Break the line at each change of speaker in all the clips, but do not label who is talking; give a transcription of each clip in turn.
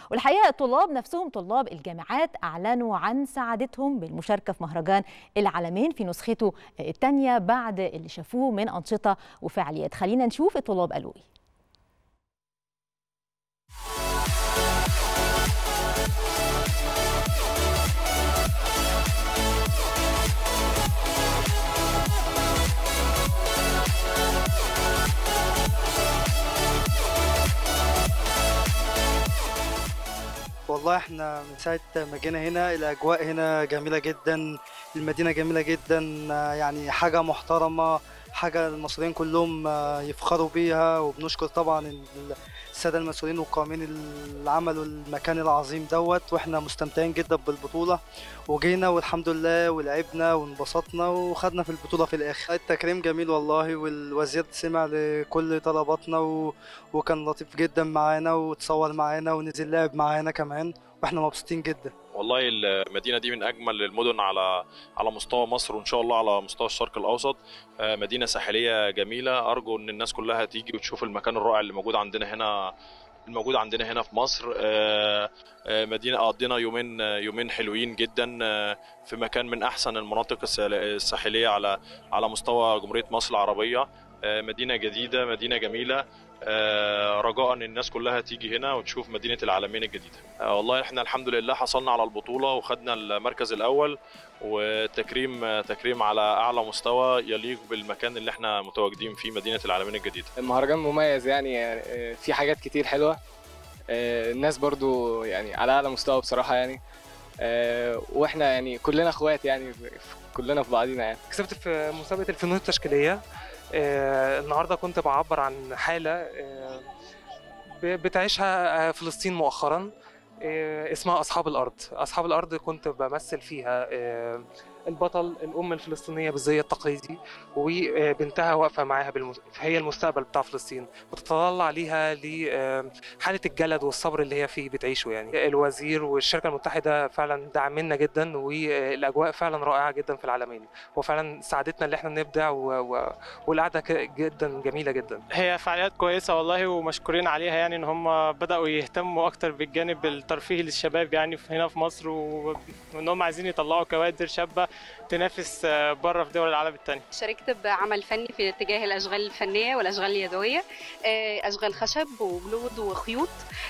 والحقيقه الطلاب نفسهم طلاب الجامعات اعلنوا عن سعادتهم بالمشاركه في مهرجان العالمين في نسخته الثانيه بعد اللي شافوه من انشطه وفعاليات خلينا نشوف الطلاب قالوا ايه
والله احنا من ساعة ما جينا هنا الأجواء هنا جميلة جدا المدينة جميلة جدا يعني حاجة محترمة حاجة المصريين كلهم يفخروا بيها وبنشكر طبعا السادة المسؤولين والقائمين اللي عملوا المكان العظيم دوت واحنا مستمتعين جدا بالبطولة وجينا والحمد لله ولعبنا وانبسطنا وخدنا في البطولة في الآخر التكريم جميل والله والوزير سمع لكل طلباتنا و... وكان لطيف جدا معانا وتصور معانا ونزل لعب معانا كمان واحنا مبسوطين جدا
والله المدينه دي من اجمل المدن على على مستوى مصر وان شاء الله على مستوى الشرق الاوسط مدينه ساحليه جميله ارجو ان الناس كلها تيجي وتشوف المكان الرائع اللي موجود عندنا هنا الموجود عندنا هنا في مصر مدينه قضينا يومين يومين حلوين جدا في مكان من احسن المناطق الساحليه على على مستوى جمهوريه مصر العربيه مدينه جديده مدينه جميله رجاء ان الناس كلها تيجي هنا وتشوف مدينه العالمين الجديده والله احنا الحمد لله حصلنا على البطوله وخدنا المركز الاول وتكريم تكريم على اعلى مستوى يليق بالمكان اللي احنا متواجدين فيه مدينه العالمين الجديده
المهرجان مميز يعني في حاجات كتير حلوه الناس برضو يعني على اعلى مستوى بصراحه يعني واحنا يعني كلنا اخوات يعني كلنا في بعضينا يعني
كسبت في مسابقه الفنون التشكيليه آه النهارده كنت بعبر عن حاله آه بتعيشها فلسطين مؤخرا آه اسمها اصحاب الارض اصحاب الارض كنت بمثل فيها البطل الام الفلسطينيه بالزي التقليدي وبنتها واقفه معاها بالمس... هي المستقبل بتاع فلسطين وتتطلع ليها لحاله الجلد والصبر اللي هي فيه بتعيشه يعني الوزير والشركه المتحده فعلا دعمنا جدا والاجواء فعلا رائعه جدا في العالمين وفعلا ساعدتنا ان احنا نبدع و... و... والقعده جدا جميله جدا
هي فعاليات كويسه والله ومشكورين عليها يعني ان هم بداوا يهتموا اكتر بالجانب الترفيهي للشباب يعني هنا في مصر وان هم عايزين يطلعوا كوادر شابه تنافس بره في دول العالم الثانيه
شاركت بعمل فني في اتجاه الاشغال الفنيه والاشغال اليدويه اشغال خشب وجلود وخيوط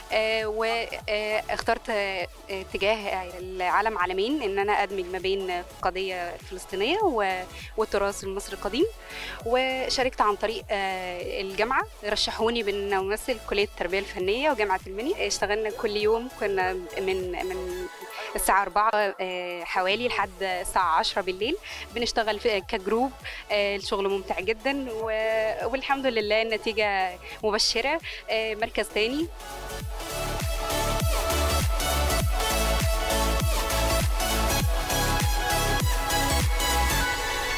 واخترت اتجاه العالم عالمين ان انا ادمج ما بين القضيه الفلسطينيه والتراث المصري القديم وشاركت عن طريق الجامعه رشحوني بان امثل كليه التربيه الفنيه وجامعه المنيا اشتغلنا كل يوم كنا من من الساعة 4 حوالي لحد الساعة 10 بالليل بنشتغل في كجروب الشغل ممتع جدا والحمد لله النتيجة مبشرة مركز تاني